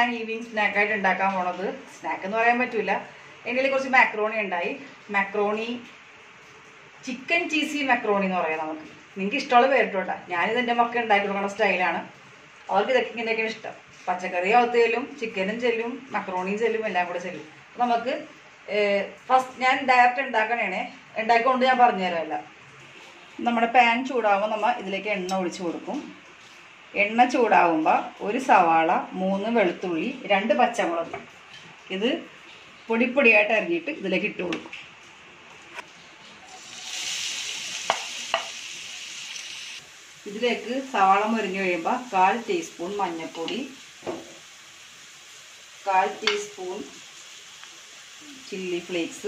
ഞാൻ ഈവനിങ് സ്നാക്കായിട്ട് ഉണ്ടാക്കാൻ പോണത് സ്നാക്ക് എന്ന് പറയാൻ പറ്റൂല എൻ്റെ കയ്യിൽ കുറച്ച് മാക്രോണി ഉണ്ടായി മാക്രോണി ചിക്കൻ ചീസി മാക്രോണി എന്ന് പറയാം നമുക്ക് നിങ്ങൾക്ക് ഇഷ്ടമുള്ള പേരിട്ടോട്ടാ ഞാനിത് എൻ്റെ മക്കൾ ഉണ്ടാക്കി കൊടുക്കുന്ന സ്റ്റൈലാണ് അവർക്ക് ഇതൊക്കെ ഇങ്ങനെയൊക്കെയാണ് ഇഷ്ടം പച്ചക്കറി അകത്ത് ചെല്ലും ചിക്കനും ചെല്ലും മക്രോണിയും ചെല്ലും എല്ലാം കൂടെ ചെല്ലും അപ്പൊ നമുക്ക് ഫസ്റ്റ് ഞാൻ ഡയറക്റ്റ് ഉണ്ടാക്കണേണേ ഉണ്ടാക്കിക്കൊണ്ട് ഞാൻ പറഞ്ഞുതരാമല്ല നമ്മുടെ പാൻ ചൂടാകുമ്പോൾ നമ്മൾ ഇതിലേക്ക് എണ്ണ ഒഴിച്ചു കൊടുക്കും എണ്ണ ചൂടാകുമ്പോൾ ഒരു സവാള മൂന്ന് വെളുത്തുള്ളി രണ്ട് പച്ചമുളക് ഇത് പൊടിപ്പൊടിയായിട്ട് അരിഞ്ഞിട്ട് ഇതിലേക്ക് ഇട്ട് കൊടുക്കും ഇതിലേക്ക് സവാള മുരിഞ്ഞു കഴിയുമ്പോൾ കാൽ ടീസ്പൂൺ മഞ്ഞൾപ്പൊടി കാൽ ടീസ്പൂൺ ചില്ലി ഫ്ലേക്സ്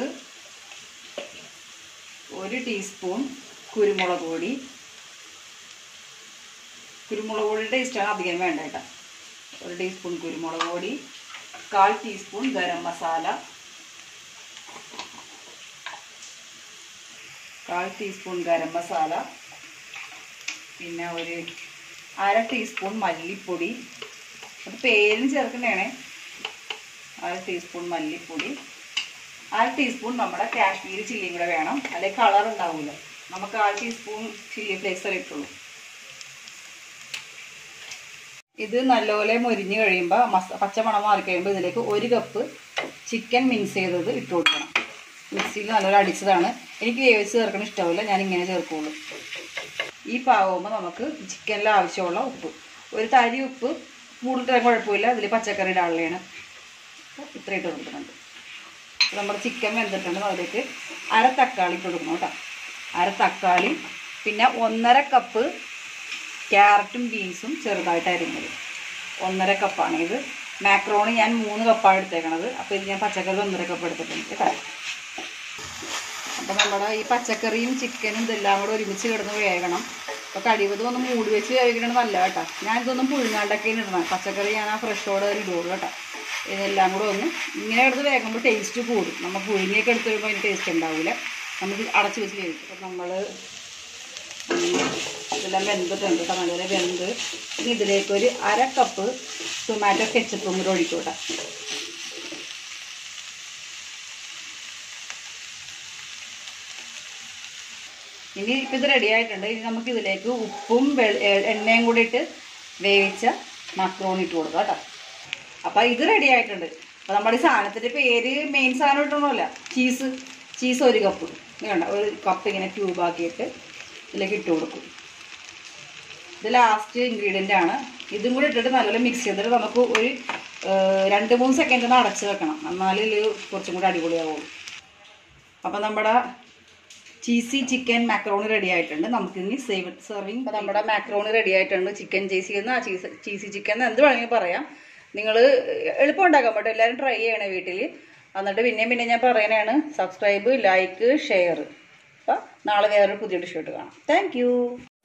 ഒരു ടീസ്പൂൺ കുരുമുളക് പൊടി കുരുമുളക് പൊടിയുടെ ടേസ്റ്റാണ് അധികം വേണ്ട കേട്ടോ ഒരു ടീസ്പൂൺ കുരുമുളക് പൊടി കാൽ ടീസ്പൂൺ ഗരം മസാല കാൽ ടീസ്പൂൺ ഗരം മസാല പിന്നെ ഒരു അര ടീസ്പൂൺ മല്ലിപ്പൊടി അത് പേരും ചേർക്കുന്നതാണേ അര ടീസ്പൂൺ മല്ലിപ്പൊടി അര ടീസ്പൂൺ നമ്മുടെ കാശ്മീരി ചില്ലിയും കൂടെ വേണം അല്ലെങ്കിൽ കളർ ഉണ്ടാവില്ല നമുക്ക് അര ടീസ്പൂൺ ചില്ലി ഫ്ലേക്സ് ഇട്ടുള്ളൂ ഇത് നല്ലപോലെ മൊരിഞ്ഞ് കഴിയുമ്പോൾ മസ പച്ചമണം മാറി കഴിയുമ്പോൾ ഇതിലേക്ക് ഒരു കപ്പ് ചിക്കൻ മിക്സ് ചെയ്തത് ഇട്ട് കൊടുക്കണം മിക്സിയിൽ നല്ലപോലെ അടിച്ചതാണ് എനിക്ക് വേവിച്ച് ചേർക്കണം ഇഷ്ടമില്ല ഞാൻ ഇങ്ങനെ ചേർക്കുള്ളൂ ഈ പാവുമ്പോൾ നമുക്ക് ചിക്കനിൽ ആവശ്യമുള്ള ഉപ്പ് ഒരു തരി ഉപ്പ് കൂടുതൽ കുഴപ്പമില്ല ഇതിൽ പച്ചക്കറി ഇടാനുള്ളതാണ് ഇത്ര ഇട്ട് കൊടുക്കുന്നുണ്ട് അപ്പോൾ നമ്മുടെ ചിക്കൻ വെന്തിട്ടുണ്ട് അതിലേക്ക് അര തക്കാളി ഇട്ട് കൊടുക്കണം കേട്ടോ അര തക്കാളി പിന്നെ ഒന്നര കപ്പ് ക്യാരറ്റും ബീൻസും ചെറുതായിട്ട് അരിഞ്ഞത് ഒന്നര കപ്പാണ് ഇത് മാക്രോണി ഞാൻ മൂന്ന് കപ്പാണ് എടുത്തേക്കണത് അപ്പോൾ ഇത് ഞാൻ പച്ചക്കറി ഒന്നര കപ്പ് എടുത്തിട്ടുണ്ട് കേട്ടോ അപ്പോൾ നമ്മുടെ ഈ പച്ചക്കറിയും ചിക്കനും ഇതെല്ലാം കൂടെ ഒരുമിച്ച് കിടന്ന് വേകണം അപ്പോൾ കഴിവതും ഒന്ന് മൂടി വെച്ച് വേവിക്കണത് നല്ല കേട്ടോ ഞാനിതൊന്നും പുഴുങ്ങാണ്ടൊക്കെയാണ് ഇടണം പച്ചക്കറി ഞാൻ ആ ഫ്രഷോടെ ഇടുള്ളൂ കേട്ടോ ഇതെല്ലാം കൂടെ ഒന്ന് ഇങ്ങനെ കിടന്ന് വേകുമ്പോൾ ടേസ്റ്റ് കൂടും നമ്മൾ പുഴുങ്ങിയൊക്കെ എടുത്ത് വരുമ്പോൾ അതിന് ടേസ്റ്റ് ഉണ്ടാവില്ല നമുക്ക് അടച്ച് വെച്ച് വേവിക്കും അപ്പോൾ നമ്മൾ ഇതെല്ലാം വെന്തിട്ടുണ്ട് കേട്ടോ നല്ലപോലെ വെന്ത് ഇനി ഇതിലേക്ക് ഒരു അര കപ്പ് ടൊമാറ്റോ കെച്ചപ്പും കൂടെ ഒഴിക്കൂട്ടെ ഇനി ഇപ്പം ഇത് റെഡി ആയിട്ടുണ്ട് ഇനി നമുക്ക് ഇതിലേക്ക് ഉപ്പും വെള- എ- എണ്ണയും കൂടി ഇട്ട് വേവിച്ച മക്രോണി ഇട്ട് കൊടുക്കാം കേട്ടോ അപ്പം ഇത് റെഡി ആയിട്ടുണ്ട് അപ്പം നമ്മുടെ ഈ സാധനത്തിൻ്റെ പേര് മെയിൻ സാധനം ഇട്ടണമല്ല ചീസ് ചീസ് ഒരു കപ്പ് വേണ്ട ഒരു കപ്പ് ഇങ്ങനെ ക്യൂബ് ആക്കിയിട്ട് ഇതിലേക്ക് ഇട്ട് കൊടുക്കും ഇത് ലാസ്റ്റ് ഇൻഗ്രീഡിയൻ്റ് ആണ് ഇതും കൂടി ഇട്ടിട്ട് നല്ലപോലെ മിക്സ് ചെയ്തിട്ട് നമുക്ക് ഒരു ഏഹ്, രണ്ട് മൂന്ന് സെക്കൻഡ് ഒന്ന് അടച്ച് വെക്കണം എന്നാലേ ഇത് കുറച്ചും കൂടി അടിപൊളിയാവുള്ളൂ അപ്പം നമ്മുടെ ചീസി ചിക്കൻ മാക്രോണി റെഡി ആയിട്ടുണ്ട് നമുക്ക് ഇനി സേവ് സെർവിങ് അപ്പോൾ നമ്മുടെ മാക്രോണി റെഡി ആയിട്ടുണ്ട് ചിക്കൻ ചീസി എന്ന് ആ ചീസ് ചീസി ചിക്കൻ എന്ന് എന്ത് വേണമെങ്കിലും പറയാം നിങ്ങൾ എളുപ്പം ഉണ്ടാക്കാൻ പറ്റും എല്ലാവരും ട്രൈ ചെയ്യണേ വീട്ടിൽ എന്നിട്ട് പിന്നെയും പിന്നെ ഞാൻ പറയാനാണ് സബ്സ്ക്രൈബ് ലൈക്ക് ഷെയർ അപ്പോൾ നാളെ വേറൊരു പുതിയ ഡിഷ് ആയിട്ട് കാണാം താങ്ക്